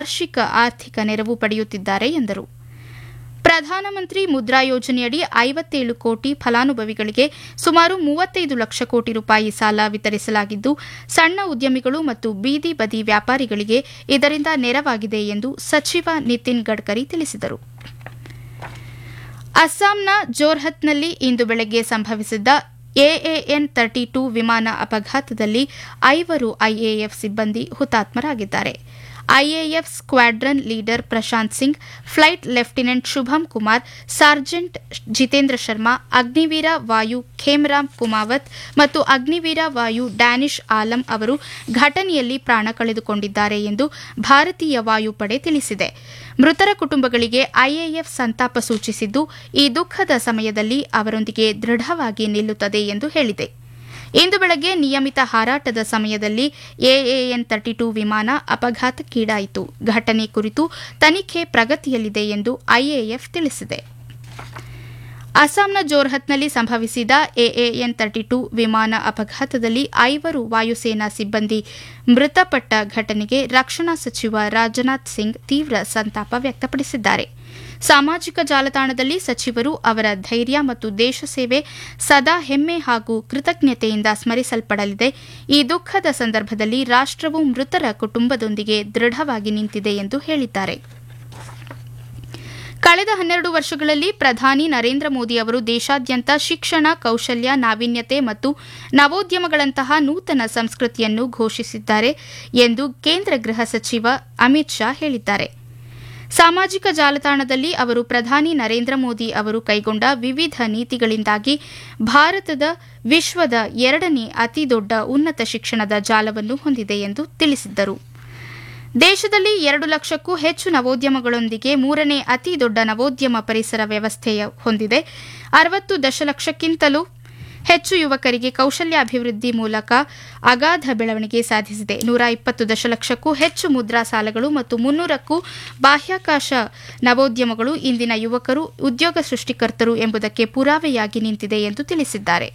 ವಾರ್ಷಿಕ ಆರ್ಥಿಕ ನೆರವು ಪಡೆಯುತ್ತಿದ್ದಾರೆ ಎಂದರು ಪ್ರಧಾನಮಂತ್ರಿ ಮುದ್ರಾ ಯೋಜನೆಯಡಿ ಐವತ್ತೇಳು ಕೋಟಿ ಫಲಾನುಭವಿಗಳಿಗೆ ಸುಮಾರು ಮೂವತ್ತೈದು ಲಕ್ಷ ಕೋಟಿ ರೂಪಾಯಿ ಸಾಲ ವಿತರಿಸಲಾಗಿದ್ದು ಸಣ್ಣ ಉದ್ಯಮಿಗಳು ಮತ್ತು ಬೀದಿ ಬದಿ ವ್ಯಾಪಾರಿಗಳಿಗೆ ಇದರಿಂದ ನೆರವಾಗಿದೆ ಎಂದು ಸಚಿವ ನಿತಿನ್ ಗಡ್ಕರಿ ತಿಳಿಸಿದರು ಅಸ್ಸಾಂನ ಜೋರ್ಹತ್ನಲ್ಲಿ ಇಂದು ಬೆಳಗ್ಗೆ ಸಂಭವಿಸಿದ್ದ ಎಎಎನ್ ತರ್ಟಿ ಟೂ ವಿಮಾನ ಅಪಘಾತದಲ್ಲಿ ಐವರು ಐಎಎಫ್ ಸಿಬ್ಬಂದಿ ಹುತಾತ್ಮರಾಗಿದ್ದಾರೆ IAF squadron leader Prashant Singh flight lieutenant Shubham Kumar sergeant Jitendra Sharma Agniveer Vayu Khemram Kumawat ಮತ್ತು ಅಗ್ನಿವೀರ ವಾಯು ಡ್ಯಾನಿಶ್ ಆಲಂ ಅವರು ಘಟನೆಯಲ್ಲಿ ಪ್ರಾಣ ಕಳೆದುಕೊಂಡಿದ್ದಾರೆ ಎಂದು ಭಾರತೀಯ ವಾಯುಪಡೆ ತಿಳಿಸಿದೆ ಮೃತರ ಕುಟುಂಬಗಳಿಗೆ ಐಎಎಫ್ ಸಂತಾಪ ಸೂಚಿಸಿದ್ದು ಈ ದುಃಖದ ಸಮಯದಲ್ಲಿ ಅವರೊಂದಿಗೆ ದೃಢವಾಗಿ ನಿಲ್ಲುತ್ತದೆ ಎಂದು ಹೇಳಿದೆ ಇಂದು ಬೆಳಗ್ಗೆ ನಿಯಮಿತ ಹಾರಾಟದ ಸಮಯದಲ್ಲಿ ಎಎಎನ್ ತರ್ಟಿ ಟೂ ವಿಮಾನ ಅಪಘಾತಕ್ಕೀಡಾಯಿತು ಘಟನೆ ಕುರಿತು ತನಿಖೆ ಪ್ರಗತಿಯಲ್ಲಿದೆ ಎಂದು ಐಎಎಫ್ ತಿಳಿಸಿದೆ ಅಸ್ಸಾಂನ ಜೋರ್ಹತ್ನಲ್ಲಿ ಸಂಭವಿಸಿದ ಎಎಎನ್ ತರ್ಟಿ ಟೂ ವಿಮಾನ ಅಪಘಾತದಲ್ಲಿ ಐವರು ವಾಯುಸೇನಾ ಸಿಬ್ಬಂದಿ ಮೃತಪಟ್ಟ ಘಟನೆಗೆ ರಕ್ಷಣಾ ಸಚಿವ ರಾಜನಾಥ್ ಸಿಂಗ್ ತೀವ್ರ ಸಂತಾಪ ವ್ಯಕ್ತಪಡಿಸಿದ್ದಾರೆ ಸಾಮಾಜಿಕ ಜಾಲತಾಣದಲ್ಲಿ ಸಚಿವರು ಅವರ ಧೈರ್ಯ ಮತ್ತು ದೇಶ ಸೇವೆ ಸದಾ ಹೆಮ್ಮೆ ಹಾಗೂ ಕೃತಜ್ಞತೆಯಿಂದ ಸ್ಮರಿಸಲ್ಪಡಲಿದೆ ಈ ದುಃಖದ ಸಂದರ್ಭದಲ್ಲಿ ರಾಷ್ಟವು ಮೃತರ ಕುಟುಂಬದೊಂದಿಗೆ ದೃಢವಾಗಿ ನಿಂತಿದೆ ಎಂದು ಹೇಳಿದ್ದಾರೆ ಕಳೆದ ಹನ್ನೆರಡು ವರ್ಷಗಳಲ್ಲಿ ಪ್ರಧಾನಿ ನರೇಂದ್ರ ಮೋದಿ ಅವರು ದೇಶಾದ್ಯಂತ ಶಿಕ್ಷಣ ಕೌಶಲ್ಯ ನಾವೀನ್ಯತೆ ಮತ್ತು ನವೋದ್ಯಮಗಳಂತಹ ನೂತನ ಸಂಸ್ಕೃತಿಯನ್ನು ಘೋಷಿಸಿದ್ದಾರೆ ಎಂದು ಕೇಂದ್ರ ಗೃಹ ಸಚಿವ ಅಮಿತ್ ಶಾ ಹೇಳಿದ್ದಾರೆ ಸಾಮಾಜಿಕ ಜಾಲತಾಣದಲ್ಲಿ ಅವರು ಪ್ರಧಾನಿ ನರೇಂದ್ರ ಮೋದಿ ಅವರು ಕೈಗೊಂಡ ವಿವಿಧ ನೀತಿಗಳಿಂದಾಗಿ ಭಾರತದ ವಿಶ್ವದ ಎರಡನೇ ಅತಿದೊಡ್ಡ ಉನ್ನತ ಶಿಕ್ಷಣದ ಜಾಲವನ್ನು ಹೊಂದಿದೆ ಎಂದು ತಿಳಿಸಿದ್ದರು ದೇಶದಲ್ಲಿ ಎರಡು ಲಕ್ಷಕ್ಕೂ ಹೆಚ್ಚು ನವೋದ್ಯಮಗಳೊಂದಿಗೆ ಮೂರನೇ ಅತಿ ದೊಡ್ಡ ನವೋದ್ಯಮ ಪರಿಸರ ವ್ಯವಸ್ಥೆ ಹೊಂದಿದೆ ಅರವತ್ತು ದಶಲಕ್ಷಕ್ಕಿಂತಲೂ ಹೆಚ್ಚು ಯುವಕರಿಗೆ ಕೌಶಲ್ಯಾಭಿವೃದ್ಧಿ ಮೂಲಕ ಅಗಾಧ ಬೆಳವಣಿಗೆ ಸಾಧಿಸಿದೆ ನೂರ ಇಪ್ಪತ್ತು ದಶಲಕ್ಷಕ್ಕೂ ಹೆಚ್ಚು ಮುದ್ರಾ ಸಾಲಗಳು ಮತ್ತು ಮುನ್ನೂರಕ್ಕೂ ಬಾಹ್ಯಾಕಾಶ ನವೋದ್ಯಮಗಳು ಇಂದಿನ ಯುವಕರು ಉದ್ಯೋಗ ಸೃಷ್ಟಿಕರ್ತರು ಎಂಬುದಕ್ಕೆ ಪುರಾವೆಯಾಗಿ ನಿಂತಿದೆ ಎಂದು ತಿಳಿಸಿದ್ದಾರೆ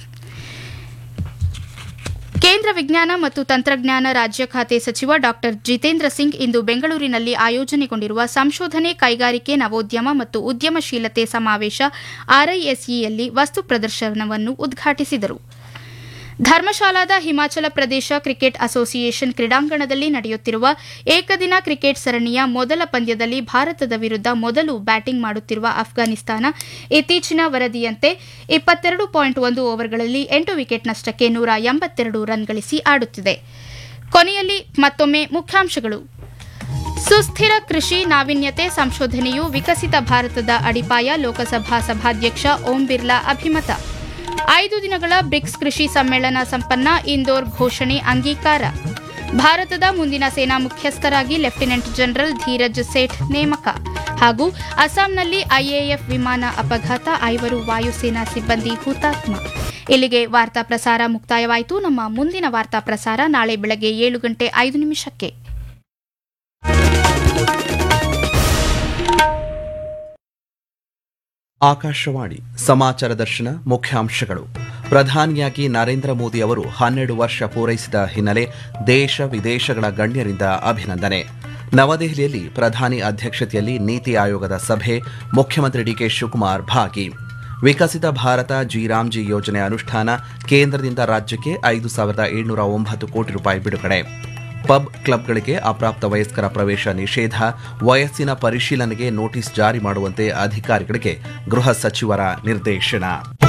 ಕೇಂದ್ರ ವಿಜ್ಞಾನ ಮತ್ತು ತಂತ್ರಜ್ಞಾನ ರಾಜ್ಯ ಖಾತೆ ಸಚಿವ ಡಾ ಜಿತೇಂದ್ರ ಸಿಂಗ್ ಇಂದು ಬೆಂಗಳೂರಿನಲ್ಲಿ ಆಯೋಜನೆಗೊಂಡಿರುವ ಸಂಶೋಧನೆ ಕೈಗಾರಿಕೆ ನವೋದ್ಯಮ ಮತ್ತು ಉದ್ಯಮಶೀಲತೆ ಸಮಾವೇಶ ಆರ್ಐಎಸ್ಇಯಲ್ಲಿ ವಸ್ತು ಪ್ರದರ್ಶನವನ್ನು ಉದ್ಘಾಟಿಸಿದರು ಧರ್ಮಶಾಲಾದ ಹಿಮಾಚಲ ಪ್ರದೇಶ ಕ್ರಿಕೆಟ್ ಅಸೋಸಿಯೇಷನ್ ಕ್ರೀಡಾಂಗಣದಲ್ಲಿ ನಡೆಯುತ್ತಿರುವ ಏಕದಿನ ಕ್ರಿಕೆಟ್ ಸರಣಿಯ ಮೊದಲ ಪಂದ್ಯದಲ್ಲಿ ಭಾರತದ ವಿರುದ್ಧ ಮೊದಲು ಬ್ಯಾಟಿಂಗ್ ಮಾಡುತ್ತಿರುವ ಅಫ್ಘಾನಿಸ್ತಾನ ಇತ್ತೀಚಿನ ವರದಿಯಂತೆ ಇಪ್ಪತ್ತೆರಡು ಪಾಯಿಂಟ್ ಒಂದು ಓವರ್ಗಳಲ್ಲಿ ಎಂಟು ವಿಕೆಟ್ ನಷ್ಟಕ್ಕೆ ನೂರ ಎಂಬತ್ತೆರಡು ರನ್ ಗಳಿಸಿ ಆಡುತ್ತಿದೆ ಕೊನೆಯಲ್ಲಿ ಮತ್ತೊಮ್ಮೆ ಮುಖ್ಯಾಂಶಗಳು ಸುಸ್ಥಿರ ಕೃಷಿ ನಾವೀನ್ಯತೆ ಸಂಶೋಧನೆಯು ವಿಕಸಿತ ಭಾರತದ ಅಡಿಪಾಯ ಲೋಕಸಭಾ ಸಭಾಧ್ಯಕ್ಷ ಓಂ ಬಿರ್ಲಾ ಅಭಿಮತ ಐದು ದಿನಗಳ ಬ್ರಿಕ್ಸ್ ಕೃಷಿ ಸಮ್ಮೇಳನ ಸಂಪನ್ನ ಇಂದೋರ್ ಘೋಷಣೆ ಅಂಗೀಕಾರ ಭಾರತದ ಮುಂದಿನ ಸೇನಾ ಮುಖ್ಯಸ್ಥರಾಗಿ ಲೆಫ್ಟಿನೆಂಟ್ ಜನರಲ್ ಧೀರಜ್ ಸೇಠ್ ನೇಮಕ ಹಾಗೂ ಅಸ್ಸಾಂನಲ್ಲಿ ಐಎಎಫ್ ವಿಮಾನ ಅಪಘಾತ ಐವರು ವಾಯುಸೇನಾ ಸಿಬ್ಬಂದಿ ಹುತಾತ್ಮ ಇಲ್ಲಿಗೆ ವಾರ್ತಾ ಪ್ರಸಾರ ಮುಕ್ತಾಯವಾಯಿತು ನಮ್ಮ ಮುಂದಿನ ವಾರ್ತಾ ಪ್ರಸಾರ ನಾಳೆ ಬೆಳಗ್ಗೆ ಏಳು ಗಂಟೆ ಐದು ನಿಮಿಷಕ್ಕೆ ಆಕಾಶವಾಣಿ ಸಮಾಚಾರ ದರ್ಶನ ಮುಖ್ಯಾಂಶಗಳು ಪ್ರಧಾನಿಯಾಗಿ ನರೇಂದ್ರ ಮೋದಿ ಅವರು ಹನ್ನೆರಡು ವರ್ಷ ಪೂರೈಸಿದ ಹಿನ್ನೆಲೆ ದೇಶ ವಿದೇಶಗಳ ಗಣ್ಯರಿಂದ ಅಭಿನಂದನೆ ನವದೆಹಲಿಯಲ್ಲಿ ಪ್ರಧಾನಿ ಅಧ್ಯಕ್ಷತೆಯಲ್ಲಿ ನೀತಿ ಆಯೋಗದ ಸಭೆ ಮುಖ್ಯಮಂತ್ರಿ ಡಿಕೆ ಶಿವಕುಮಾರ್ ಭಾಗಿ ವಿಕಸಿತ ಭಾರತ ಜಿ ರಾಮ್ಜಿ ಯೋಜನೆ ಅನುಷ್ಠಾನ ಕೇಂದ್ರದಿಂದ ರಾಜ್ಯಕ್ಕೆ ಐದು ಸಾವಿರದ ಏಳ್ನೂರ ಒಂಬತ್ತು ಕೋಟಿ ರೂಪಾಯಿ ಬಿಡುಗಡೆ ಪಬ್ ಕ್ಲಬ್ಗಳಿಗೆ ಅಪ್ರಾಪ್ತ ವಯಸ್ಕರ ಪ್ರವೇಶ ನಿಷೇಧ ವಯಸ್ಸಿನ ಪರಿಶೀಲನೆಗೆ ನೋಟಿಸ್ ಜಾರಿ ಮಾಡುವಂತೆ ಅಧಿಕಾರಿಗಳಿಗೆ ಗೃಹ ಸಚಿವರ ನಿರ್ದೇಶನ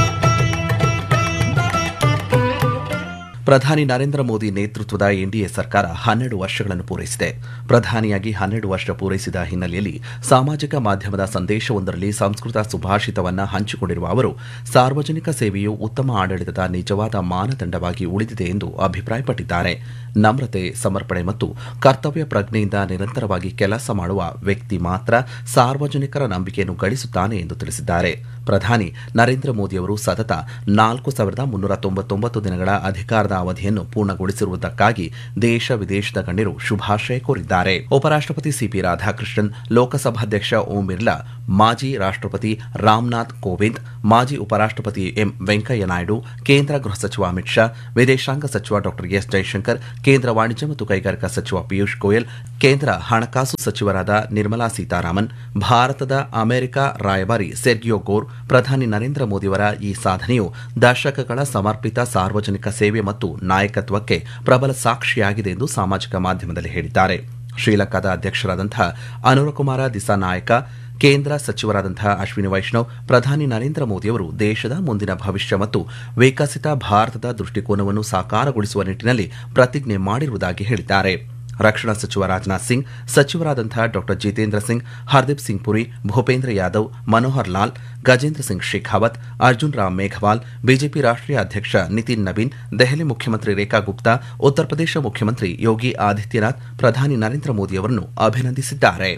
ಪ್ರಧಾನಿ ನರೇಂದ್ರ ಮೋದಿ ನೇತೃತ್ವದ ಎನ್ಡಿಎ ಸರ್ಕಾರ ಹನ್ನೆರಡು ವರ್ಷಗಳನ್ನು ಪೂರೈಸಿದೆ ಪ್ರಧಾನಿಯಾಗಿ ಹನ್ನೆರಡು ವರ್ಷ ಪೂರೈಸಿದ ಹಿನ್ನೆಲೆಯಲ್ಲಿ ಸಾಮಾಜಿಕ ಮಾಧ್ಯಮದ ಸಂದೇಶವೊಂದರಲ್ಲಿ ಸಂಸ್ಕೃತ ಸುಭಾಷಿತವನ್ನ ಹಂಚಿಕೊಂಡಿರುವ ಅವರು ಸಾರ್ವಜನಿಕ ಸೇವೆಯು ಉತ್ತಮ ಆಡಳಿತದ ನಿಜವಾದ ಮಾನದಂಡವಾಗಿ ಉಳಿದಿದೆ ಎಂದು ಅಭಿಪ್ರಾಯಪಟ್ಟಿದ್ದಾರೆ ನಮ್ರತೆ ಸಮರ್ಪಣೆ ಮತ್ತು ಕರ್ತವ್ಯ ಪ್ರಜ್ಞೆಯಿಂದ ನಿರಂತರವಾಗಿ ಕೆಲಸ ಮಾಡುವ ವ್ಯಕ್ತಿ ಮಾತ್ರ ಸಾರ್ವಜನಿಕರ ನಂಬಿಕೆಯನ್ನು ಗಳಿಸುತ್ತಾನೆ ಎಂದು ತಿಳಿಸಿದ್ದಾರೆ ಪ್ರಧಾನಿ ನರೇಂದ್ರ ಮೋದಿ ಅವರು ಸತತ ನಾಲ್ಕು ಸಾವಿರದ ಮುನ್ನೂರ ತೊಂಬತ್ತೊಂಬತ್ತು ದಿನಗಳ ಅಧಿಕಾರದ ಅವಧಿಯನ್ನು ಪೂರ್ಣಗೊಳಿಸಿರುವುದಕ್ಕಾಗಿ ದೇಶ ವಿದೇಶದ ಗಣ್ಯರು ಶುಭಾಶಯ ಕೋರಿದ್ದಾರೆ ಉಪರಾಷ್ಟಪತಿ ಸಿಪಿ ರಾಧಾಕೃಷ್ಣನ್ ಲೋಕಸಭಾಧ್ಯಕ್ಷ ಓಂ ಬಿರ್ಲಾ ಮಾಜಿ ರಾಷ್ಟ್ರಪತಿ ರಾಮನಾಥ್ ಕೋವಿಂದ್ ಮಾಜಿ ಉಪರಾಷ್ಟ್ರಪತಿ ಎಂ ವೆಂಕಯ್ಯ ನಾಯ್ಡು ಕೇಂದ್ರ ಗೃಹ ಸಚಿವ ಅಮಿತ್ ಶಾ ವಿದೇಶಾಂಗ ಸಚಿವ ಡಾ ಎಸ್ ಜೈಶಂಕರ್ ಕೇಂದ್ರ ವಾಣಿಜ್ಯ ಮತ್ತು ಕೈಗಾರಿಕಾ ಸಚಿವ ಪಿಯೂಷ್ ಗೋಯಲ್ ಕೇಂದ್ರ ಹಣಕಾಸು ಸಚಿವರಾದ ನಿರ್ಮಲಾ ಸೀತಾರಾಮನ್ ಭಾರತದ ಅಮೆರಿಕ ರಾಯಭಾರಿ ಸೆರ್ಗಿಯೋ ಗೋರ್ ಪ್ರಧಾನಿ ನರೇಂದ್ರ ಮೋದಿಯವರ ಈ ಸಾಧನೆಯು ದಶಕಗಳ ಸಮರ್ಪಿತ ಸಾರ್ವಜನಿಕ ಸೇವೆ ಮತ್ತು ನಾಯಕತ್ವಕ್ಕೆ ಪ್ರಬಲ ಸಾಕ್ಷಿಯಾಗಿದೆ ಎಂದು ಸಾಮಾಜಿಕ ಮಾಧ್ಯಮದಲ್ಲಿ ಹೇಳಿದ್ದಾರೆ ಶ್ರೀಲಂಕಾದ ಅಧ್ಯಕ್ಷರಾದಂತಹ ಅನುರಕುಮಾರ ದಿಸಾನಾಯಕ ಕೇಂದ್ರ ಸಚಿವರಾದಂತಹ ಅಶ್ವಿನಿ ವೈಷ್ಣವ್ ಪ್ರಧಾನಿ ನರೇಂದ್ರ ಮೋದಿಯವರು ದೇಶದ ಮುಂದಿನ ಭವಿಷ್ಯ ಮತ್ತು ವಿಕಸಿತ ಭಾರತದ ದೃಷ್ಟಿಕೋನವನ್ನು ಸಾಕಾರಗೊಳಿಸುವ ನಿಟ್ಟಿನಲ್ಲಿ ಪ್ರತಿಜ್ಞೆ ಮಾಡಿರುವುದಾಗಿ ಹೇಳಿದ್ದಾರೆ ರಕ್ಷಣಾ ಸಚಿವ ರಾಜನಾಥ್ ಸಿಂಗ್ ಸಚಿವರಾದಂತಹ ಡಾ ಜಿತೇಂದ್ರ ಸಿಂಗ್ ಹರ್ದೀಪ್ ಸಿಂಗ್ ಪುರಿ ಭೂಪೇಂದ್ರ ಯಾದವ್ ಮನೋಹರ್ ಲಾಲ್ ಗಜೇಂದ್ರ ಸಿಂಗ್ ಶೇಖಾವತ್ ಅರ್ಜುನ್ ರಾಮ್ ಮೇಘವಾಲ್ ಬಿಜೆಪಿ ರಾಷ್ಟ್ರೀಯ ಅಧ್ಯಕ್ಷ ನಿತಿನ್ ನವೀನ್ ದೆಹಲಿ ಮುಖ್ಯಮಂತ್ರಿ ರೇಖಾ ಗುಪ್ತಾ ಉತ್ತರ ಪ್ರದೇಶ ಮುಖ್ಯಮಂತ್ರಿ ಯೋಗಿ ಆದಿತ್ಯನಾಥ್ ಪ್ರಧಾನಿ ನರೇಂದ್ರ ಮೋದಿಯವರನ್ನು ಅಭಿನಂದಿಸಿದ್ದಾರೆ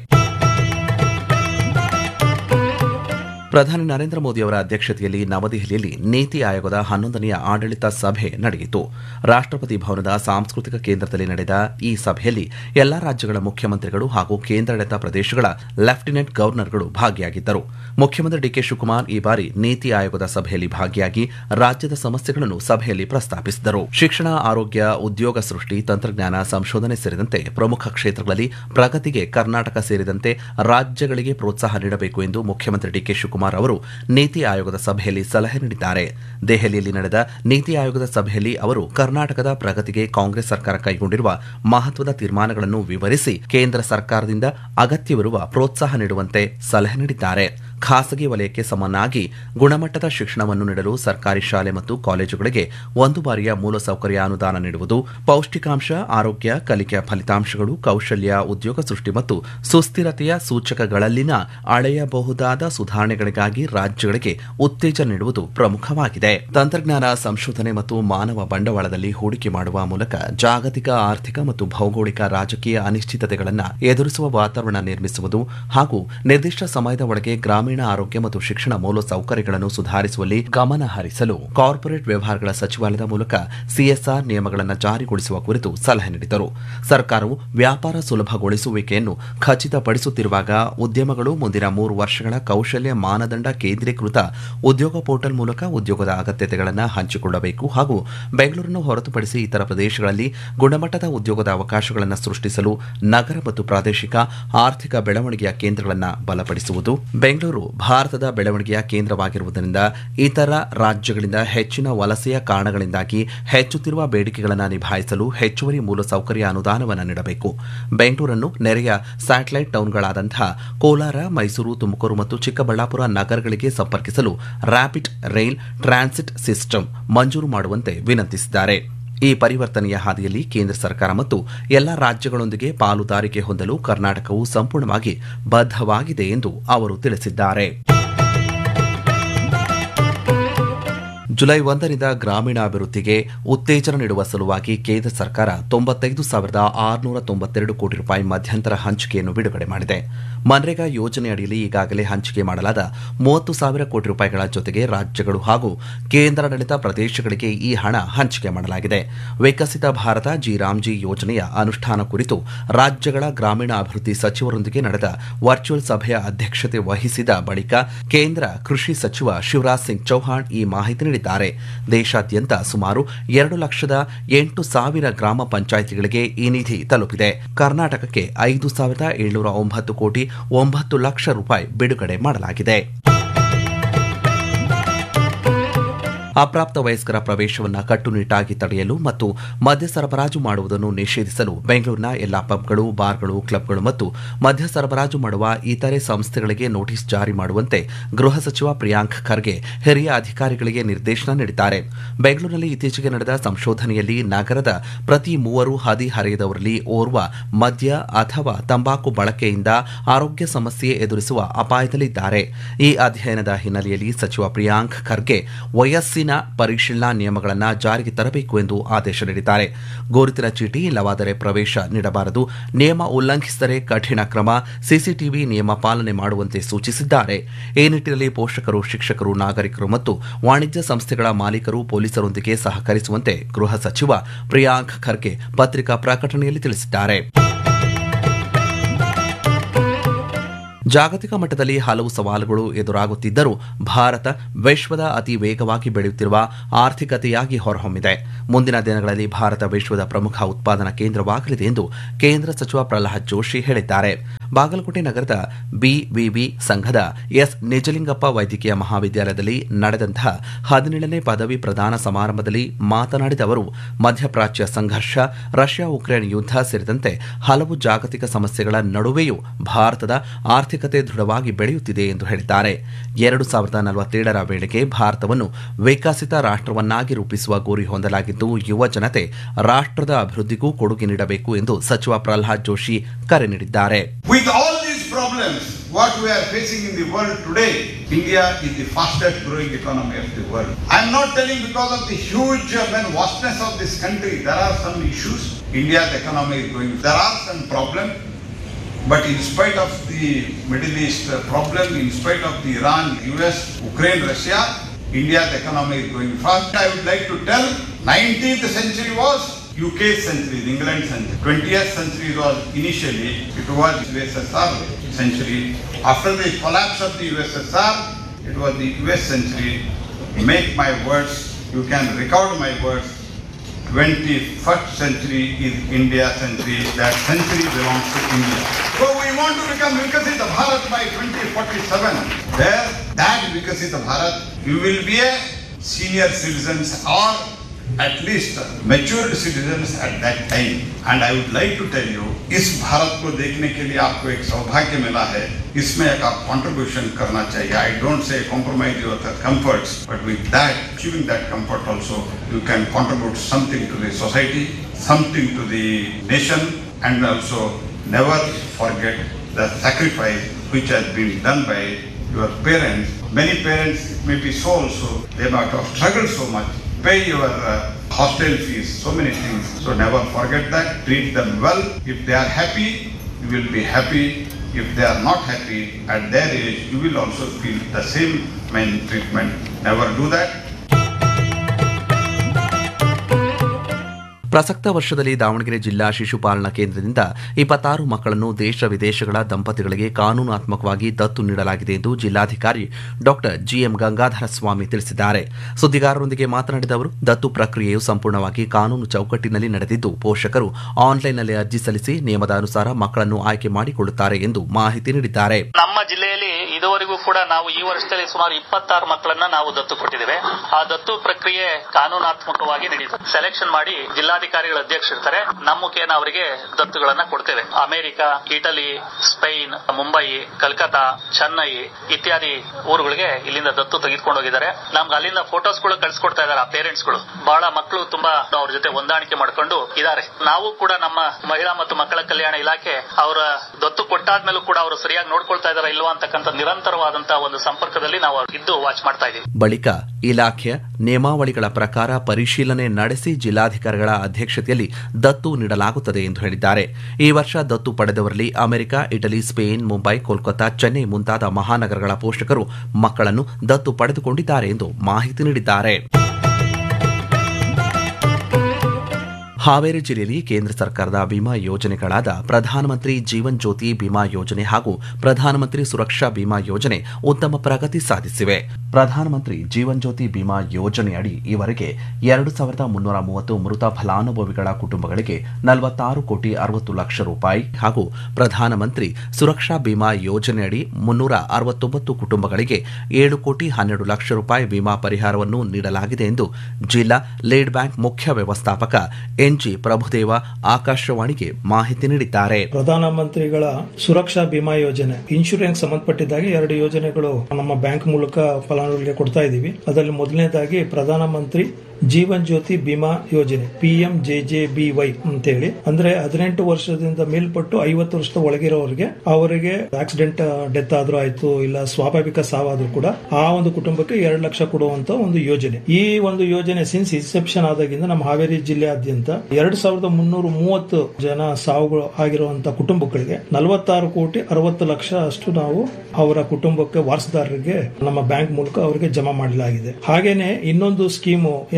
ಪ್ರಧಾನಿ ನರೇಂದ್ರ ಮೋದಿಯವರ ಅಧ್ಯಕ್ಷತೆಯಲ್ಲಿ ನವದೆಹಲಿಯಲ್ಲಿ ನೀತಿ ಆಯೋಗದ ಹನ್ನೊಂದನೆಯ ಆಡಳಿತ ಸಭೆ ನಡೆಯಿತು ರಾಷ್ಟ್ರಪತಿ ಭವನದ ಸಾಂಸ್ಕೃತಿಕ ಕೇಂದ್ರದಲ್ಲಿ ನಡೆದ ಈ ಸಭೆಯಲ್ಲಿ ಎಲ್ಲಾ ರಾಜ್ಯಗಳ ಮುಖ್ಯಮಂತ್ರಿಗಳು ಹಾಗೂ ಕೇಂದ್ರಾಡಳಿತ ಪ್ರದೇಶಗಳ ಲೆಫ್ಟಿನೆಂಟ್ ಗವರ್ನರ್ಗಳು ಭಾಗಿಯಾಗಿದ್ದರು ಮುಖ್ಯಮಂತ್ರಿ ಡಿಕೆ ಶಿವಕುಮಾರ್ ಈ ಬಾರಿ ನೀತಿ ಆಯೋಗದ ಸಭೆಯಲ್ಲಿ ಭಾಗಿಯಾಗಿ ರಾಜ್ಯದ ಸಮಸ್ಯೆಗಳನ್ನು ಸಭೆಯಲ್ಲಿ ಪ್ರಸ್ತಾಪಿಸಿದರು ಶಿಕ್ಷಣ ಆರೋಗ್ಯ ಉದ್ಯೋಗ ಸೃಷ್ಟಿ ತಂತ್ರಜ್ಞಾನ ಸಂಶೋಧನೆ ಸೇರಿದಂತೆ ಪ್ರಮುಖ ಕ್ಷೇತ್ರಗಳಲ್ಲಿ ಪ್ರಗತಿಗೆ ಕರ್ನಾಟಕ ಸೇರಿದಂತೆ ರಾಜ್ಯಗಳಿಗೆ ಪ್ರೋತ್ಸಾಹ ನೀಡಬೇಕು ಎಂದು ಮುಖ್ಯಮಂತ್ರಿ ಡಿಕೆ ಶಿವಕುಮಾರ್ ಅವರು ನೀತಿ ಆಯೋಗದ ಸಭೆಯಲ್ಲಿ ಸಲಹೆ ನೀಡಿದ್ದಾರೆ ದೆಹಲಿಯಲ್ಲಿ ನಡೆದ ನೀತಿ ಆಯೋಗದ ಸಭೆಯಲ್ಲಿ ಅವರು ಕರ್ನಾಟಕದ ಪ್ರಗತಿಗೆ ಕಾಂಗ್ರೆಸ್ ಸರ್ಕಾರ ಕೈಗೊಂಡಿರುವ ಮಹತ್ವದ ತೀರ್ಮಾನಗಳನ್ನು ವಿವರಿಸಿ ಕೇಂದ್ರ ಸರ್ಕಾರದಿಂದ ಅಗತ್ಯವಿರುವ ಪ್ರೋತ್ಸಾಹ ನೀಡುವಂತೆ ಸಲಹೆ ನೀಡಿದ್ದಾರೆ ಖಾಸಗಿ ವಲಯಕ್ಕೆ ಸಮನಾಗಿ ಗುಣಮಟ್ಟದ ಶಿಕ್ಷಣವನ್ನು ನೀಡಲು ಸರ್ಕಾರಿ ಶಾಲೆ ಮತ್ತು ಕಾಲೇಜುಗಳಿಗೆ ಒಂದು ಬಾರಿಯ ಮೂಲಸೌಕರ್ಯ ಅನುದಾನ ನೀಡುವುದು ಪೌಷ್ಟಿಕಾಂಶ ಆರೋಗ್ಯ ಕಲಿಕೆಯ ಫಲಿತಾಂಶಗಳು ಕೌಶಲ್ಯ ಉದ್ಯೋಗ ಸೃಷ್ಟಿ ಮತ್ತು ಸುಸ್ಥಿರತೆಯ ಸೂಚಕಗಳಲ್ಲಿನ ಅಳೆಯಬಹುದಾದ ಸುಧಾರಣೆಗಳಿಗಾಗಿ ರಾಜ್ಯಗಳಿಗೆ ಉತ್ತೇಜನ ನೀಡುವುದು ಪ್ರಮುಖವಾಗಿದೆ ತಂತ್ರಜ್ಞಾನ ಸಂಶೋಧನೆ ಮತ್ತು ಮಾನವ ಬಂಡವಾಳದಲ್ಲಿ ಹೂಡಿಕೆ ಮಾಡುವ ಮೂಲಕ ಜಾಗತಿಕ ಆರ್ಥಿಕ ಮತ್ತು ಭೌಗೋಳಿಕ ರಾಜಕೀಯ ಅನಿಶ್ಚಿತತೆಗಳನ್ನು ಎದುರಿಸುವ ವಾತಾವರಣ ನಿರ್ಮಿಸುವುದು ಹಾಗೂ ನಿರ್ದಿಷ್ಟ ಸಮಯದ ಒಳಗೆ ಗ್ರಾಮೀಣ ಆರೋಗ್ಯ ಮತ್ತು ಶಿಕ್ಷಣ ಮೂಲಸೌಕರ್ಯಗಳನ್ನು ಸುಧಾರಿಸುವಲ್ಲಿ ಗಮನ ಹರಿಸಲು ಕಾರ್ಪೊರೇಟ್ ವ್ಯವಹಾರಗಳ ಸಚಿವಾಲಯದ ಮೂಲಕ ಸಿಎಸ್ಆರ್ ನಿಯಮಗಳನ್ನು ಜಾರಿಗೊಳಿಸುವ ಕುರಿತು ಸಲಹೆ ನೀಡಿದರು ಸರ್ಕಾರವು ವ್ಯಾಪಾರ ಸುಲಭಗೊಳಿಸುವಿಕೆಯನ್ನು ಖಚಿತಪಡಿಸುತ್ತಿರುವಾಗ ಉದ್ಯಮಗಳು ಮುಂದಿನ ಮೂರು ವರ್ಷಗಳ ಕೌಶಲ್ಯ ಮಾನದಂಡ ಕೇಂದ್ರೀಕೃತ ಉದ್ಯೋಗ ಪೋರ್ಟಲ್ ಮೂಲಕ ಉದ್ಯೋಗದ ಅಗತ್ಯತೆಗಳನ್ನು ಹಂಚಿಕೊಳ್ಳಬೇಕು ಹಾಗೂ ಬೆಂಗಳೂರನ್ನು ಹೊರತುಪಡಿಸಿ ಇತರ ಪ್ರದೇಶಗಳಲ್ಲಿ ಗುಣಮಟ್ಟದ ಉದ್ಯೋಗದ ಅವಕಾಶಗಳನ್ನು ಸೃಷ್ಟಿಸಲು ನಗರ ಮತ್ತು ಪ್ರಾದೇಶಿಕ ಆರ್ಥಿಕ ಬೆಳವಣಿಗೆಯ ಕೇಂದ್ರಗಳನ್ನು ಬಲಪಡಿಸುವುದು ಬೆಂಗಳೂರು ಭಾರತದ ಬೆಳವಣಿಗೆಯ ಕೇಂದ್ರವಾಗಿರುವುದರಿಂದ ಇತರ ರಾಜ್ಯಗಳಿಂದ ಹೆಚ್ಚಿನ ವಲಸೆಯ ಕಾರಣಗಳಿಂದಾಗಿ ಹೆಚ್ಚುತ್ತಿರುವ ಬೇಡಿಕೆಗಳನ್ನು ನಿಭಾಯಿಸಲು ಹೆಚ್ಚುವರಿ ಮೂಲಸೌಕರ್ಯ ಅನುದಾನವನ್ನು ನೀಡಬೇಕು ಬೆಂಗಳೂರನ್ನು ನೆರೆಯ ಸ್ಯಾಟಲೈಟ್ ಟೌನ್ಗಳಾದಂತಹ ಕೋಲಾರ ಮೈಸೂರು ತುಮಕೂರು ಮತ್ತು ಚಿಕ್ಕಬಳ್ಳಾಪುರ ನಗರಗಳಿಗೆ ಸಂಪರ್ಕಿಸಲು ರ್ಯಾಪಿಡ್ ರೈಲ್ ಟ್ರಾನ್ಸಿಟ್ ಸಿಸ್ಟಮ್ ಮಂಜೂರು ಮಾಡುವಂತೆ ವಿನಂತಿಸಿದ್ದಾರೆ ಈ ಪರಿವರ್ತನೆಯ ಹಾದಿಯಲ್ಲಿ ಕೇಂದ್ರ ಸರ್ಕಾರ ಮತ್ತು ಎಲ್ಲ ರಾಜ್ಯಗಳೊಂದಿಗೆ ಪಾಲುದಾರಿಕೆ ಹೊಂದಲು ಕರ್ನಾಟಕವು ಸಂಪೂರ್ಣವಾಗಿ ಬದ್ಧವಾಗಿದೆ ಎಂದು ಅವರು ತಿಳಿಸಿದ್ದಾರೆ ಜುಲೈ ಒಂದರಿಂದ ಗ್ರಾಮೀಣಾಭಿವೃದ್ಧಿಗೆ ಉತ್ತೇಜನ ನೀಡುವ ಸಲುವಾಗಿ ಕೇಂದ್ರ ಸರ್ಕಾರ ತೊಂಬತ್ತೈದು ಸಾವಿರದ ಆರುನೂರ ತೊಂಬತ್ತೆರಡು ಕೋಟಿ ರೂಪಾಯಿ ಮಧ್ಯಂತರ ಹಂಚಿಕೆಯನ್ನು ಬಿಡುಗಡೆ ಮಾಡಿದೆ ಮನ್ರೇಗಾ ಯೋಜನೆ ಅಡಿಯಲ್ಲಿ ಈಗಾಗಲೇ ಹಂಚಿಕೆ ಮಾಡಲಾದ ಮೂವತ್ತು ಸಾವಿರ ಕೋಟಿ ರೂಪಾಯಿಗಳ ಜೊತೆಗೆ ರಾಜ್ಯಗಳು ಹಾಗೂ ಕೇಂದ್ರಾಡಳಿತ ಪ್ರದೇಶಗಳಿಗೆ ಈ ಹಣ ಹಂಚಿಕೆ ಮಾಡಲಾಗಿದೆ ವಿಕಸಿತ ಭಾರತ ಜಿ ರಾಮ್ಜಿ ಯೋಜನೆಯ ಅನುಷ್ಠಾನ ಕುರಿತು ರಾಜ್ಯಗಳ ಗ್ರಾಮೀಣ ಅಭಿವೃದ್ಧಿ ಸಚಿವರೊಂದಿಗೆ ನಡೆದ ವರ್ಚುವಲ್ ಸಭೆಯ ಅಧ್ಯಕ್ಷತೆ ವಹಿಸಿದ ಬಳಿಕ ಕೇಂದ್ರ ಕೃಷಿ ಸಚಿವ ಶಿವರಾಜ್ ಸಿಂಗ್ ಚೌಹಾಣ್ ಈ ಮಾಹಿತಿ ನೀಡಿದ್ದಾರೆ ದೇಶಾದ್ಯಂತ ಸುಮಾರು ಎರಡು ಲಕ್ಷದ ಎಂಟು ಸಾವಿರ ಗ್ರಾಮ ಪಂಚಾಯಿತಿಗಳಿಗೆ ಈ ನಿಧಿ ತಲುಪಿದೆ ಕರ್ನಾಟಕಕ್ಕೆ ಐದು ಸಾವಿರದ ಏಳ್ನೂರ ಒಂಬತ್ತು ಕೋಟಿ ಒಂಬತ್ತು ಲಕ್ಷ ರೂಪಾಯಿ ಬಿಡುಗಡೆ ಮಾಡಲಾಗಿದೆ ಅಪ್ರಾಪ್ತ ವಯಸ್ಕರ ಪ್ರವೇಶವನ್ನು ಕಟ್ಟುನಿಟ್ಟಾಗಿ ತಡೆಯಲು ಮತ್ತು ಮದ್ಯ ಸರಬರಾಜು ಮಾಡುವುದನ್ನು ನಿಷೇಧಿಸಲು ಬೆಂಗಳೂರಿನ ಎಲ್ಲಾ ಪಬ್ಗಳು ಬಾರ್ಗಳು ಕ್ಲಬ್ಗಳು ಮತ್ತು ಮದ್ಯ ಸರಬರಾಜು ಮಾಡುವ ಇತರೆ ಸಂಸ್ಥೆಗಳಿಗೆ ನೋಟಿಸ್ ಜಾರಿ ಮಾಡುವಂತೆ ಗೃಹ ಸಚಿವ ಪ್ರಿಯಾಂಕ್ ಖರ್ಗೆ ಹಿರಿಯ ಅಧಿಕಾರಿಗಳಿಗೆ ನಿರ್ದೇಶನ ನೀಡಿದ್ದಾರೆ ಬೆಂಗಳೂರಿನಲ್ಲಿ ಇತ್ತೀಚೆಗೆ ನಡೆದ ಸಂಶೋಧನೆಯಲ್ಲಿ ನಗರದ ಪ್ರತಿ ಮೂವರು ಹದಿಹರೆಯದವರಲ್ಲಿ ಓರ್ವ ಮದ್ಯ ಅಥವಾ ತಂಬಾಕು ಬಳಕೆಯಿಂದ ಆರೋಗ್ಯ ಸಮಸ್ಯೆ ಎದುರಿಸುವ ಅಪಾಯದಲ್ಲಿದ್ದಾರೆ ಈ ಅಧ್ಯಯನದ ಹಿನ್ನೆಲೆಯಲ್ಲಿ ಸಚಿವ ಪ್ರಿಯಾಂಕ್ ಖರ್ಗೆ ವಯಸ್ಸಿನ ಪರಿಶೀಲನಾ ನಿಯಮಗಳನ್ನು ಜಾರಿಗೆ ತರಬೇಕು ಎಂದು ಆದೇಶ ನೀಡಿದ್ದಾರೆ ಗುರುತಿನ ಚೀಟಿ ಇಲ್ಲವಾದರೆ ಪ್ರವೇಶ ನೀಡಬಾರದು ನಿಯಮ ಉಲ್ಲಂಘಿಸಿದರೆ ಕಠಿಣ ಕ್ರಮ ಸಿಸಿಟಿವಿ ನಿಯಮ ಪಾಲನೆ ಮಾಡುವಂತೆ ಸೂಚಿಸಿದ್ದಾರೆ ಈ ನಿಟ್ಟಿನಲ್ಲಿ ಪೋಷಕರು ಶಿಕ್ಷಕರು ನಾಗರಿಕರು ಮತ್ತು ವಾಣಿಜ್ಯ ಸಂಸ್ಥೆಗಳ ಮಾಲೀಕರು ಪೊಲೀಸರೊಂದಿಗೆ ಸಹಕರಿಸುವಂತೆ ಗೃಹ ಸಚಿವ ಪ್ರಿಯಾಂಕ್ ಖರ್ಗೆ ಪತ್ರಿಕಾ ಪ್ರಕಟಣೆಯಲ್ಲಿ ತಿಳಿಸಿದ್ದಾರೆ ಜಾಗತಿಕ ಮಟ್ಟದಲ್ಲಿ ಹಲವು ಸವಾಲುಗಳು ಎದುರಾಗುತ್ತಿದ್ದರೂ ಭಾರತ ವಿಶ್ವದ ಅತಿ ವೇಗವಾಗಿ ಬೆಳೆಯುತ್ತಿರುವ ಆರ್ಥಿಕತೆಯಾಗಿ ಹೊರಹೊಮ್ಮಿದೆ ಮುಂದಿನ ದಿನಗಳಲ್ಲಿ ಭಾರತ ವಿಶ್ವದ ಪ್ರಮುಖ ಉತ್ಪಾದನಾ ಕೇಂದ್ರವಾಗಲಿದೆ ಎಂದು ಕೇಂದ್ರ ಸಚಿವ ಪ್ರಹ್ಲಾದ್ ಜೋಶಿ ಹೇಳಿದ್ದಾರೆ ಬಾಗಲಕೋಟೆ ನಗರದ ಬಿವಿವಿ ಸಂಘದ ಎಸ್ ನಿಜಲಿಂಗಪ್ಪ ವೈದ್ಯಕೀಯ ಮಹಾವಿದ್ಯಾಲಯದಲ್ಲಿ ನಡೆದಂತಹ ಹದಿನೇಳನೇ ಪದವಿ ಪ್ರದಾನ ಸಮಾರಂಭದಲ್ಲಿ ಮಾತನಾಡಿದ ಅವರು ಮಧ್ಯಪ್ರಾಚ್ಯ ಸಂಘರ್ಷ ರಷ್ಯಾ ಉಕ್ರೇನ್ ಯುದ್ಧ ಸೇರಿದಂತೆ ಹಲವು ಜಾಗತಿಕ ಸಮಸ್ಯೆಗಳ ನಡುವೆಯೂ ಭಾರತದ ಆರ್ಥಿಕತೆ ದೃಢವಾಗಿ ಬೆಳೆಯುತ್ತಿದೆ ಎಂದು ಹೇಳಿದ್ದಾರೆ ಎರಡು ಸಾವಿರದ ನಲವತ್ತೇಳರ ವೇಳೆಗೆ ಭಾರತವನ್ನು ವಿಕಸಿತ ರಾಷ್ಟ್ರವನ್ನಾಗಿ ರೂಪಿಸುವ ಗುರಿ ಹೊಂದಲಾಗಿದ್ದು ಯುವ ಜನತೆ ರಾಷ್ಟ್ರದ ಅಭಿವೃದ್ಧಿಗೂ ಕೊಡುಗೆ ನೀಡಬೇಕು ಎಂದು ಸಚಿವ ಪ್ರಹ್ಲಾದ್ ಜೋಶಿ ಕರೆ ನೀಡಿದ್ದಾರೆ With all these problems, what we are facing in the world today, India is the fastest growing economy of the world. I am not telling because of the huge uh, and vastness of this country, there are some issues. India's economy is going, there are some problems. But in spite of the Middle East uh, problem, in spite of the Iran, US, Ukraine, Russia, India's economy is going fast. I would like to tell 19th century was UK's century, the England century. 20th century was initially, it was USSR century. After the collapse of the USSR, it was the US century. Make my words, you can record my words. 21st century is India century. That century belongs to India. So we want to become Vikasita Bharat by 2047. There, that Vikasita Bharat, you will be a senior citizens or at least matured citizens at that time. And I would like to tell you, इस भारत को देखने के लिए आपको एक सौभाग्य मिला है इसमें एक आप कंट्रीब्यूशन करना चाहिए I don't say compromise your comforts but with that achieving that comfort also you can contribute something to the society something to the nation and also never forget the sacrifice which has been done by your parents many parents may be so also they might have struggled so much pay your uh, hostel fees, so many things. So never forget that. Treat them well. If they are happy, you will be happy. If they are not happy at their age, you will also feel the same main treatment. Never do that. ಪ್ರಸಕ್ತ ವರ್ಷದಲ್ಲಿ ದಾವಣಗೆರೆ ಜಿಲ್ಲಾ ಶಿಶುಪಾಲನಾ ಕೇಂದ್ರದಿಂದ ಇಪ್ಪತ್ತಾರು ಮಕ್ಕಳನ್ನು ದೇಶ ವಿದೇಶಗಳ ದಂಪತಿಗಳಿಗೆ ಕಾನೂನಾತ್ಮಕವಾಗಿ ದತ್ತು ನೀಡಲಾಗಿದೆ ಎಂದು ಜಿಲ್ಲಾಧಿಕಾರಿ ಡಾಕ್ಟರ್ ಜಿಎಂ ಗಂಗಾಧರ ಸ್ವಾಮಿ ತಿಳಿಸಿದ್ದಾರೆ ಸುದ್ದಿಗಾರರೊಂದಿಗೆ ಮಾತನಾಡಿದ ಅವರು ದತ್ತು ಪ್ರಕ್ರಿಯೆಯು ಸಂಪೂರ್ಣವಾಗಿ ಕಾನೂನು ಚೌಕಟ್ಟಿನಲ್ಲಿ ನಡೆದಿದ್ದು ಪೋಷಕರು ಆನ್ಲೈನ್ನಲ್ಲಿ ಅರ್ಜಿ ಸಲ್ಲಿಸಿ ನಿಯಮದ ಅನುಸಾರ ಮಕ್ಕಳನ್ನು ಆಯ್ಕೆ ಮಾಡಿಕೊಳ್ಳುತ್ತಾರೆ ಎಂದು ಮಾಹಿತಿ ನೀಡಿದ್ದಾರೆ ನಮ್ಮ ಜಿಲ್ಲೆಯಲ್ಲಿ ಇದುವರೆಗೂ ಕೂಡ ನಾವು ಈ ವರ್ಷದಲ್ಲಿ ಸುಮಾರು ಇಪ್ಪತ್ತಾರು ಮಕ್ಕಳನ್ನ ನಾವು ದತ್ತು ಕೊಟ್ಟಿದ್ದೇವೆ ಆ ದತ್ತು ಪ್ರಕ್ರಿಯೆ ಕಾನೂನಾತ್ಮಕವಾಗಿ ನಡೆಯುತ್ತೆ ಸೆಲೆಕ್ಷನ್ ಮಾಡಿ ಜಿಲ್ಲಾಧಿಕಾರಿಗಳ ಅಧ್ಯಕ್ಷರಿರ್ತಾರೆ ನಮ್ಮ ಮುಖೇನ ಅವರಿಗೆ ದತ್ತುಗಳನ್ನ ಕೊಡ್ತೇವೆ America Italy Spain Mumbai Calcutta Chennai ಇತ್ಯಾದಿ ಊರುಗಳಿಗೆ ಇಲ್ಲಿಂದ ದತ್ತು ತೆಗೆದುಕೊಂಡು ಹೋಗಿದ್ದಾರೆ ನಮ್ಗೆ ಅಲ್ಲಿಂದ ಫೋಟೋಸ್ ಗಳು ಕಳ್ಸಿಕೊಡ್ತಾ ಇದ್ದಾರೆ ಆ ಪೇರೆಂಟ್ಸ್ ಗಳು ಬಹಳ ಮಕ್ಕಳು ತುಂಬಾ ಅವ್ರ ಜೊತೆ ಹೊಂದಾಣಿಕೆ ಮಾಡ್ಕೊಂಡು ಇದ್ದಾರೆ ನಾವು ಕೂಡ ನಮ್ಮ ಮಹಿಳಾ ಮತ್ತು ಮಕ್ಕಳ ಕಲ್ಯಾಣ ಇಲಾಖೆ ಅವರ ದತ್ತು ಕೊಟ್ಟಾದ್ಮೇಲೂ ಕೂಡ ಅವರು ಸರಿಯಾಗಿ ನೋಡ್ಕೊಳ್ತಾ ಇದಾರ ಇಲ್ವಾ ಅಂತಕ್ಕಂಥ ನಿರಂತರವಾದಂತಹ ಒಂದು ಸಂಪರ್ಕದಲ್ಲಿ ನಾವು ಇದ್ದು ವಾಚ್ ಮಾಡ್ತಾ ಇದ್ದೀವಿ ಬಳಿಕ ಇಲಾಖೆಯ ನಿಯಮಾವಳಿಗಳ ಪ್ರಕಾರ ಪರಿಶೀಲನೆ ನಡೆಸಿ ಜಿಲ್ಲಾಧಿಕಾರಿಗಳ ಅಧ್ಯಕ್ಷತೆಯಲ್ಲಿ ದತ್ತು ನೀಡಲಾಗುತ್ತದೆ ಎಂದು ಹೇಳಿದ್ದಾರೆ ಈ ವರ್ಷ ದತ್ತು ಪಡೆದವರಲ್ಲಿ America Italy Spain Mumbai Kolkata Chennai ಮುಂತಾದ ಮಹಾನಗರಗಳ ಪೋಷಕರು ಮಕ್ಕಳನ್ನು ದತ್ತು ಪಡೆದುಕೊಂಡಿದ್ದಾರೆ ಎಂದು ಮಾಹಿತಿ ನೀಡಿದ್ದಾರೆ ಹಾವೇರಿ ಜಿಲ್ಲೆಯಲ್ಲಿ ಕೇಂದ್ರ ಸರ್ಕಾರದ ವಿಮಾ ಯೋಜನೆಗಳಾದ ಪ್ರಧಾನಮಂತ್ರಿ ಜೀವನ್ ಜ್ಯೋತಿ ಬಿಮಾ ಯೋಜನೆ ಹಾಗೂ ಪ್ರಧಾನಮಂತ್ರಿ ಸುರಕ್ಷಾ ಬಿಮಾ ಯೋಜನೆ ಉತ್ತಮ ಪ್ರಗತಿ ಸಾಧಿಸಿವೆ ಪ್ರಧಾನಮಂತ್ರಿ ಜೀವನ್ ಜ್ಯೋತಿ ಬಿಮಾ ಯೋಜನೆಯಡಿ ಈವರೆಗೆ ಎರಡು ಸಾವಿರದ ಮುನ್ನೂರ ಮೂವತ್ತು ಮೃತ ಫಲಾನುಭವಿಗಳ ಕುಟುಂಬಗಳಿಗೆ ನಲವತ್ತಾರು ಕೋಟಿ ಅರವತ್ತು ಲಕ್ಷ ರೂಪಾಯಿ ಹಾಗೂ ಪ್ರಧಾನಮಂತ್ರಿ ಸುರಕ್ಷಾ ಬಿಮಾ ಯೋಜನೆಯಡಿ ಮುನ್ನೂರ ಅರವತ್ತೊಂಬತ್ತು ಕುಟುಂಬಗಳಿಗೆ ಏಳು ಕೋಟಿ ಹನ್ನೆರಡು ಲಕ್ಷ ರೂಪಾಯಿ ವಿಮಾ ಪರಿಹಾರವನ್ನು ನೀಡಲಾಗಿದೆ ಎಂದು ಜಿಲ್ಲಾ ಲೀಡ್ ಬ್ಯಾಂಕ್ ಮುಖ್ಯ ವ್ಯವಸ್ಥಾಪಕ ಎನ್ಜಿ ಪ್ರಭುದೇವ ಆಕಾಶವಾಣಿಗೆ ಮಾಹಿತಿ ನೀಡಿದ್ದಾರೆ ಪ್ರಧಾನಮಂತ್ರಿಗಳ ಸುರಕ್ಷಾ ಬಿಮಾ ಯೋಜನೆ ಇನ್ಶೂರೆನ್ಸ್ ಸಂಬಂಧಪಟ್ಟಿದ್ದಾಗಿ ಎರಡು ಯೋಜನೆಗಳು ನಮ್ಮ ಬ್ಯಾಂಕ್ ಮೂಲಕ ಫಲಾನುಭವಿಗಳಿಗೆ ಕೊಡ್ತಾ ಇದ್ದೀವಿ ಅದರಲ್ಲಿ ಮೊದಲನೇದಾಗಿ ಪ್ರಧಾನಮಂತ್ರಿ ಜೀವನ್ ಜ್ಯೋತಿ ಬಿಮಾ ಯೋಜನೆ P M J J B Y ಅಂತೇಳಿ ಅಂದ್ರೆ ಹದಿನೆಂಟು ವರ್ಷದಿಂದ ಮೇಲ್ಪಟ್ಟು ಐವತ್ತು ವರ್ಷದ ಒಳಗಿರೋರಿಗೆ ಅವರಿಗೆ ಆಕ್ಸಿಡೆಂಟ್ ಡೆತ್ ಆದ್ರೂ ಆಯ್ತು ಇಲ್ಲ ಸ್ವಾಭಾವಿಕ ಸಾವಾದ್ರೂ ಕೂಡ ಆ ಒಂದು ಕುಟುಂಬಕ್ಕೆ ಎರಡು ಲಕ್ಷ ಕೊಡುವಂತ ಒಂದು ಯೋಜನೆ ಈ ಒಂದು ಯೋಜನೆ ಸಿನ್ಸ್ ಇನ್ಸೆಪ್ಷನ್ ಆದಾಗಿಂದ ನಮ್ಮ ಹಾವೇರಿ ಜಿಲ್ಲೆಯಾದ್ಯಂತ ಎರಡ್ ಸಾವಿರದ ಮುನ್ನೂರ ಮೂವತ್ತು ಜನ ಸಾವುಗಳು ಆಗಿರುವಂತ ಕುಟುಂಬಗಳಿಗೆ ನಲವತ್ತಾರು ಕೋಟಿ ಅರವತ್ತು ಲಕ್ಷ ಅಷ್ಟು ನಾವು ಅವರ ಕುಟುಂಬಕ್ಕೆ ವಾರಸುದಾರರಿಗೆ ನಮ್ಮ ಬ್ಯಾಂಕ್ ಮೂಲಕ ಅವರಿಗೆ ಜಮಾ ಮಾಡಲಾಗಿದೆ ಹಾಗೇನೆ ಇನ್ನೊಂದು ಸ್ಕೀಮು ಏನ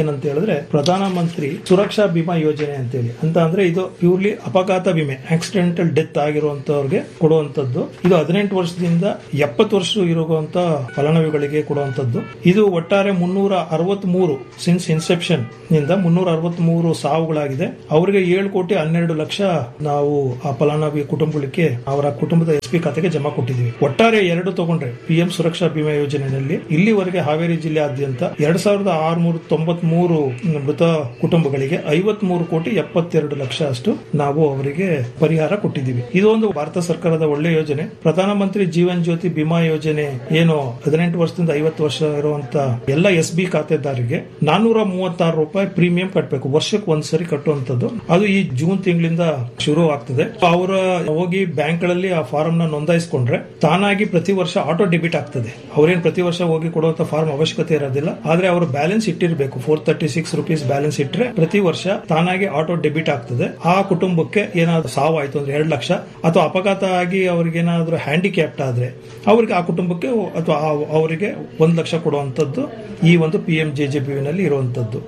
ಅಂತ ಹೇಳಿದ್ರೆ ಪ್ರಧಾನ ಮಂತ್ರಿ ಸುರಕ್ಷಾ ಬಿಮಾ ಯೋಜನೆ ಅಂತೇಳಿ ಅಂತ ಅಂದ್ರೆ ಇದು ಪ್ಯೂರ್ಲಿ ಅಪಘಾತ ವಿಮೆ ಆಕ್ಸಿಡೆಂಟಲ್ ಡೆತ್ ಆಗಿರುವಂತವ್ರಿಗೆ ಕೊಡುವಂತದ್ದು ಇದು ಹದಿನೆಂಟು ವರ್ಷದಿಂದ ಎಪ್ಪತ್ತು ವರ್ಷ ಇರುವಂತ ಫಲಾನುಭವಿಗಳಿಗೆ ಕೊಡುವಂತದ್ದು ಇದು ಒಟ್ಟಾರೆ ಮುನ್ನೂರ ಅರವತ್ತ್ ಮೂರು ಸಿನ್ಸ್ ಇನ್ಸೆಪ್ಷನ್ ನಿಂದ ಮುನ್ನೂರ ಅರವತ್ತ್ ಮೂರು ಸಾವುಗಳಾಗಿದೆ ಅವರಿಗೆ ಏಳು ಕೋಟಿ ಹನ್ನೆರಡು ಲಕ್ಷ ನಾವು ಆ ಫಲಾನುಭವಿ ಕುಟುಂಬಗಳಿಗೆ ಅವರ ಕುಟುಂಬದ ಎಸ್ ಪಿ ಖಾತೆಗೆ ಜಮಾ ಕೊಟ್ಟಿದ್ದೀವಿ ಒಟ್ಟಾರೆ ಎರಡು ತಗೊಂಡ್ರೆ ಪಿಎಂ ಸುರಕ್ಷಾ ಬಿಮಾ ಯೋಜನೆಯಲ್ಲಿ ಇಲ್ಲಿವರೆಗೆ ಹಾವೇರಿ ಜಿಲ್ಲೆಯಾದ್ಯಂತ ಎರಡ್ ಸಾವಿರದ ಆರುನೂರ ತೊಂಬತ್ ಮೂರು ಮೃತ ಕುಟುಂಬಗಳಿಗೆ ಐವತ್ ಮೂರು ಕೋಟಿ ಎಪ್ಪತ್ತೆರಡು ಲಕ್ಷ ಅಷ್ಟು ನಾವು ಅವರಿಗೆ ಪರಿಹಾರ ಕೊಟ್ಟಿದ್ದೀವಿ ಇದು ಒಂದು ಭಾರತ ಸರ್ಕಾರದ ಒಳ್ಳೆ ಯೋಜನೆ ಪ್ರಧಾನಮಂತ್ರಿ ಜೀವನ್ ಜ್ಯೋತಿ ಬಿಮಾ ಯೋಜನೆ ಏನು ಹದಿನೆಂಟು ವರ್ಷದಿಂದ ಐವತ್ತು ವರ್ಷ ಇರುವಂತ ಎಲ್ಲ ಎಸ್ ಬಿ ಖಾತೆದಾರರಿಗೆ ನಾನೂರ ಮೂವತ್ತಾರು ರೂಪಾಯಿ ಪ್ರೀಮಿಯಂ ಕಟ್ಟಬೇಕು ವರ್ಷಕ್ಕೆ ಒಂದ್ಸರಿ ಕಟ್ಟುವಂತದ್ದು ಅದು ಈ ಜೂನ್ ತಿಂಗಳಿಂದ ಶುರು ಆಗ್ತದೆ ಅವರ ಹೋಗಿ ಬ್ಯಾಂಕ್ ಗಳಲ್ಲಿ ಆ ಫಾರ್ಮ್ ನ ನೋಂದಾಯಿಸಿಕೊಂಡ್ರೆ ತಾನಾಗಿ ಪ್ರತಿ ವರ್ಷ ಆಟೋ ಡೆಬಿಟ್ ಆಗ್ತದೆ ಅವ್ರೇನ್ ಪ್ರತಿ ವರ್ಷ ಹೋಗಿ ಕೊಡುವಂತ ಫಾರ್ಮ್ ಅವಶ್ಯಕತೆ ಇರೋದಿಲ್ಲ ಆದ್ರೆ ಅವರು ಬ್ಯಾಲೆನ್ಸ್ ಇಟ್ಟಿರಬೇಕು four thirty six rupees balance ಇಟ್ಟರೆ ಪ್ರತಿ ವರ್ಷ ತಾನಾಗಿ ಆಟೋ ಡೆಬಿಟ್ ಆಗ್ತದೆ ಆ ಕುಟುಂಬಕ್ಕೆ ಏನಾದ್ರು ಸಾವು ಆಯ್ತು ಅಂದ್ರೆ ಎರಡು ಲಕ್ಷ ಅಥವಾ ಅಪಘಾತ ಆಗಿ ಅವ್ರಿಗೆ ಏನಾದ್ರು ಹ್ಯಾಂಡಿಕ್ಯಾಪ್ಟ್ ಆದ್ರೆ ಅವ್ರಿಗೆ ಆ ಕುಟುಂಬಕ್ಕೆ ಅಥವಾ ಆ- ಅವರಿಗೆ ಒಂದು ಲಕ್ಷ ಕೊಡುವಂತದ್ದು ಈ ಒಂದು P M J J P ನಲ್ಲಿ ಇರುವಂತದ್ದು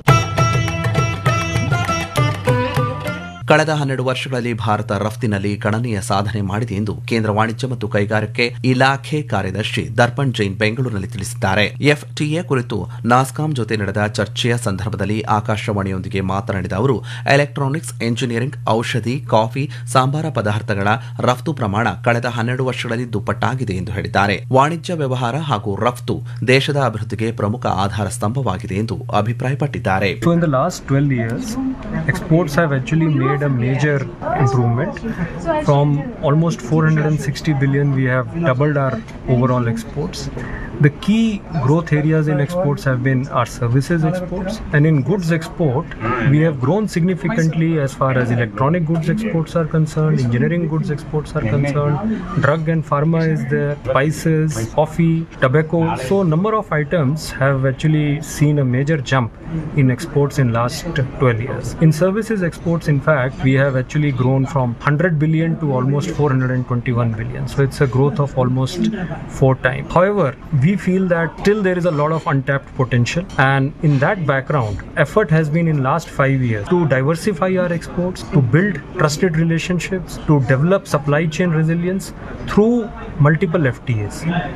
ಕಳೆದ ಹನ್ನೆರಡು ವರ್ಷಗಳಲ್ಲಿ ಭಾರತ ರಫ್ತಿನಲ್ಲಿ ಗಣನೀಯ ಸಾಧನೆ ಮಾಡಿದೆ ಎಂದು ಕೇಂದ್ರ ವಾಣಿಜ್ಯ ಮತ್ತು ಕೈಗಾರಿಕೆ ಇಲಾಖೆ ಕಾರ್ಯದರ್ಶಿ ದರ್ಪಣ್ ಜೈನ್ ಬೆಂಗಳೂರಿನಲ್ಲಿ ತಿಳಿಸಿದ್ದಾರೆ ಎಫ್ಟಿಎ ಕುರಿತು ನಾಸ್ಕಾಂ ಜೊತೆ ನಡೆದ ಚರ್ಚೆಯ ಸಂದರ್ಭದಲ್ಲಿ ಆಕಾಶವಾಣಿಯೊಂದಿಗೆ ಮಾತನಾಡಿದ ಅವರು ಎಲೆಕ್ಟ್ರಾನಿಕ್ಸ್ ಎಂಜಿನಿಯರಿಂಗ್ ಔಷಧಿ ಕಾಫಿ ಸಾಂಬಾರ ಪದಾರ್ಥಗಳ ರಫ್ತು ಪ್ರಮಾಣ ಕಳೆದ ಹನ್ನೆರಡು ವರ್ಷಗಳಲ್ಲಿ ದುಪ್ಪಟ್ಟಾಗಿದೆ ಎಂದು ಹೇಳಿದ್ದಾರೆ ವಾಣಿಜ್ಯ ವ್ಯವಹಾರ ಹಾಗೂ ರಫ್ತು ದೇಶದ ಅಭಿವೃದ್ಧಿಗೆ ಪ್ರಮುಖ ಆಧಾರ ಸ್ತಂಭವಾಗಿದೆ ಎಂದು ಅಭಿಪ್ರಾಯಪಟ್ಟಿದ್ದಾರೆ So in the last 12 years, exports have actually made a major improvement. From almost 460 billion, we have doubled our overall exports. The key growth areas in exports have been our services exports, and in goods export, we have grown significantly as far as electronic goods exports are concerned, engineering goods exports are concerned, drug and pharma is there, spices, coffee, tobacco. So number of items have actually seen a major jump in exports in last 12 years. In services exports, in fact, we have actually grown from 100 billion to almost 421 billion. So it's a growth of almost four times. However, we feel that still there is a lot of untapped potential, and in that background, effort has been in last five years to diversify our exports, to build trusted relationships, to develop supply chain resilience through multiple FTAs.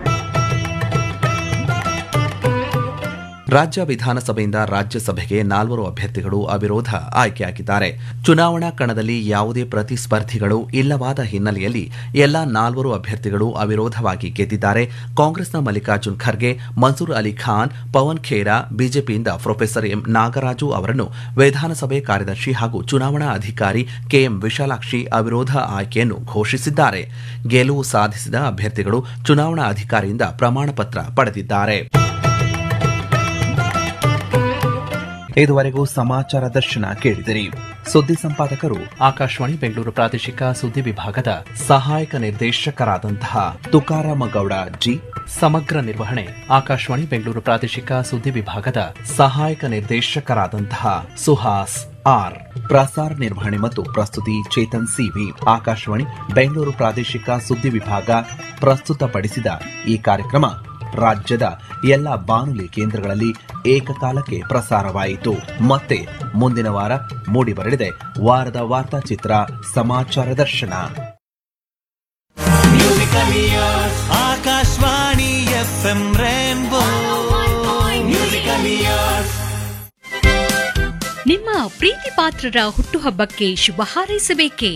ರಾಜ್ಯ ವಿಧಾನಸಭೆಯಿಂದ ರಾಜ್ಯಸಭೆಗೆ ನಾಲ್ವರು ಅಭ್ಯರ್ಥಿಗಳು ಅವಿರೋಧ ಆಯ್ಕೆಯಾಗಿದ್ದಾರೆ ಚುನಾವಣಾ ಕಣದಲ್ಲಿ ಯಾವುದೇ ಪ್ರತಿಸ್ಪರ್ಧಿಗಳು ಇಲ್ಲವಾದ ಹಿನ್ನೆಲೆಯಲ್ಲಿ ಎಲ್ಲಾ ನಾಲ್ವರು ಅಭ್ಯರ್ಥಿಗಳು ಅವಿರೋಧವಾಗಿ ಗೆದ್ದಿದ್ದಾರೆ ಕಾಂಗ್ರೆಸ್ನ ಮಲ್ಲಿಕಾರ್ಜುನ್ ಖರ್ಗೆ ಮನ್ಸೂರ್ ಅಲಿ ಖಾನ್ ಪವನ್ ಖೇರಾ ಬಿಜೆಪಿಯಿಂದ ಪ್ರೊಫೆಸರ್ ಎಂ ನಾಗರಾಜು ಅವರನ್ನು ವಿಧಾನಸಭೆ ಕಾರ್ಯದರ್ಶಿ ಹಾಗೂ ಚುನಾವಣಾ ಅಧಿಕಾರಿ ಕೆಎಂ ವಿಶಾಲಾಕ್ಷಿ ಅವಿರೋಧ ಆಯ್ಕೆಯನ್ನು ಘೋಷಿಸಿದ್ದಾರೆ ಗೆಲುವು ಸಾಧಿಸಿದ ಅಭ್ಯರ್ಥಿಗಳು ಚುನಾವಣಾ ಅಧಿಕಾರಿಯಿಂದ ಪ್ರಮಾಣ ಪತ್ರ ಪಡೆದಿದ್ದಾರೆ ಇದುವರೆಗೂ ಸಮಾಚಾರ ದರ್ಶನ ಕೇಳಿದಿರಿ ಸುದ್ದಿ ಸಂಪಾದಕರು ಆಕಾಶವಾಣಿ ಬೆಂಗಳೂರು ಪ್ರಾದೇಶಿಕ ಸುದ್ದಿ ವಿಭಾಗದ ಸಹಾಯಕ ನಿರ್ದೇಶಕರಾದಂತಹ ತುಕಾರಾಮ ಗೌಡ ಜಿ ಸಮಗ್ರ ನಿರ್ವಹಣೆ ಆಕಾಶವಾಣಿ ಬೆಂಗಳೂರು ಪ್ರಾದೇಶಿಕ ಸುದ್ದಿ ವಿಭಾಗದ ಸಹಾಯಕ ನಿರ್ದೇಶಕರಾದಂತಹ ಸುಹಾಸ್ ಆರ್ ಪ್ರಸಾರ ನಿರ್ವಹಣೆ ಮತ್ತು ಪ್ರಸ್ತುತಿ ಚೇತನ್ ಸಿವಿ ಆಕಾಶವಾಣಿ ಬೆಂಗಳೂರು ಪ್ರಾದೇಶಿಕ ಸುದ್ದಿ ವಿಭಾಗ ಪ್ರಸ್ತುತಪಡಿಸಿದ ಈ ಕಾರ್ಯಕ್ರಮ ರಾಜ್ಯದ ಎಲ್ಲ ಬಾನುಲಿ ಕೇಂದ್ರಗಳಲ್ಲಿ ಏಕಕಾಲಕ್ಕೆ ಪ್ರಸಾರವಾಯಿತು ಮತ್ತೆ ಮುಂದಿನ ವಾರ ಮೂಡಿಬರಲಿದೆ ವಾರದ ವಾರ್ತಾಚಿತ್ರ ಸಮಾಚಾರ ದರ್ಶನ Akashvani F M rainbow musical years ನಿಮ್ಮ ಪ್ರೀತಿ ಪಾತ್ರರ ಹುಟ್ಟುಹಬ್ಬಕ್ಕೆ ಶುಭ ಹಾರೈಸಬೇಕೇ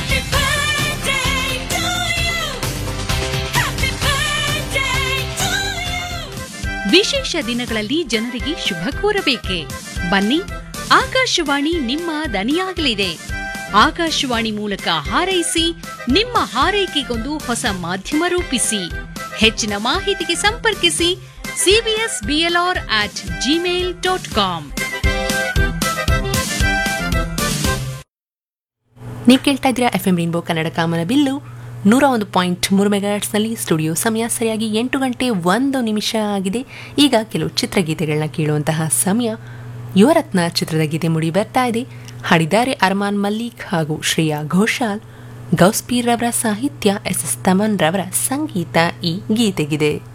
ವಿಶೇಷ ದಿನಗಳಲ್ಲಿ ಜನರಿಗೆ ಶುಭ ಕೋರಬೇಕೆ ಬನ್ನಿ ಆಕಾಶವಾಣಿ ನಿಮ್ಮ ದನಿಯಾಗಲಿದೆ ಆಕಾಶವಾಣಿ ಮೂಲಕ ಹಾರೈಸಿ ನಿಮ್ಮ ಹಾರೈಕೆಗೊಂದು ಹೊಸ ಮಾಧ್ಯಮ ರೂಪಿಸಿ ಹೆಚ್ಚಿನ ಮಾಹಿತಿಗೆ ಸಂಪರ್ಕಿಸಿ CBS BLR at Gmail dot com ನೀವು ಕೇಳ್ತಾ ಇದ್ದೀರಾ ಎಫ್ ಎಂ ರೈನ್ಬೋ ಕನ್ನಡ ಕಾಮನ ಬಿಲ್ಲು ನೂರ ಒಂದು ಪಾಯಿಂಟ್ ಮೂರು ಮೆಗಾಟ್ಸ್ನಲ್ಲಿ ಸ್ಟುಡಿಯೋ ಸಮಯ ಸರಿಯಾಗಿ ಎಂಟು ಗಂಟೆ ಒಂದು ನಿಮಿಷ ಆಗಿದೆ ಈಗ ಕೆಲವು ಚಿತ್ರಗೀತೆಗಳನ್ನ ಕೇಳುವಂತಹ ಸಮಯ ಯುವರತ್ನ ಚಿತ್ರದ ಗೀತೆ ಮುಡಿ ಬರ್ತಾ ಇದೆ ಹಾಡಿದ್ದಾರೆ ಅರ್ಮಾನ್ ಮಲ್ಲಿಕ್ ಹಾಗೂ ಶ್ರೇಯಾ ಘೋಷಾಲ್ ಗೌಸ್ಪೀರ್ ರವರ ಸಾಹಿತ್ಯ ಎಸ್ ಎಸ್ ತಮನ್ ರವರ ಸಂಗೀತ ಈ ಗೀತೆಗಿದೆ